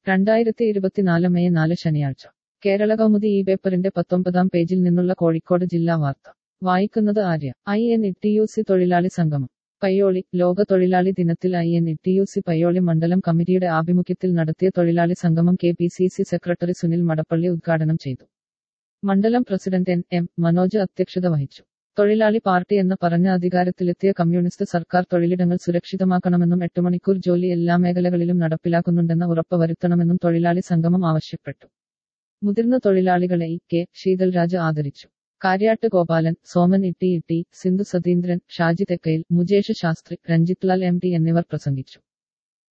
രണ്ടായിരത്തി ഇരുപത്തിനാല് മെയ് നാല് ശനിയാഴ്ച കേരള കൗമുദി ഈ പേപ്പറിന്റെ പത്തൊമ്പതാം പേജിൽ നിന്നുള്ള കോഴിക്കോട് ജില്ലാ വാർത്ത വായിക്കുന്നത് Arya I N E T U C തൊഴിലാളി സംഗമം പയ്യോളി ലോക തൊഴിലാളി ദിനത്തിൽ I N E T U C Payyoli മണ്ഡലം കമ്മിറ്റിയുടെ ആഭിമുഖ്യത്തിൽ നടത്തിയ തൊഴിലാളി സംഗമം K P C C secretary Sunil Madappally ഉദ്ഘാടനം ചെയ്തു മണ്ഡലം പ്രസിഡന്റ് എൻ എം മനോജ് അധ്യക്ഷത വഹിച്ചു തൊഴിലാളി പാർട്ടി എന്ന് പറഞ്ഞ അധികാരത്തിലെത്തിയ കമ്മ്യൂണിസ്റ്റ് സർക്കാർ തൊഴിലിടങ്ങൾ സുരക്ഷിതമാക്കണമെന്നും എട്ട് മണിക്കൂർ ജോലി എല്ലാ മേഖലകളിലും നടപ്പിലാക്കുന്നുണ്ടെന്ന് ഉറപ്പ് വരുത്തണമെന്നും തൊഴിലാളി സംഗമം ആവശ്യപ്പെട്ടു മുതിർന്ന തൊഴിലാളികളെ ഇ കെ ശീതൽരാജ് ആദരിച്ചു കാര്യാട്ട് ഗോപാലൻ സോമൻ ഇട്ടി ഇട്ടി സിന്ധു സതീന്ദ്രൻ ഷാജി തെക്കയിൽ മുജേഷ് ശാസ്ത്രി രഞ്ജിത് ലാൽ എം ടി എന്നിവർ പ്രസംഗിച്ചു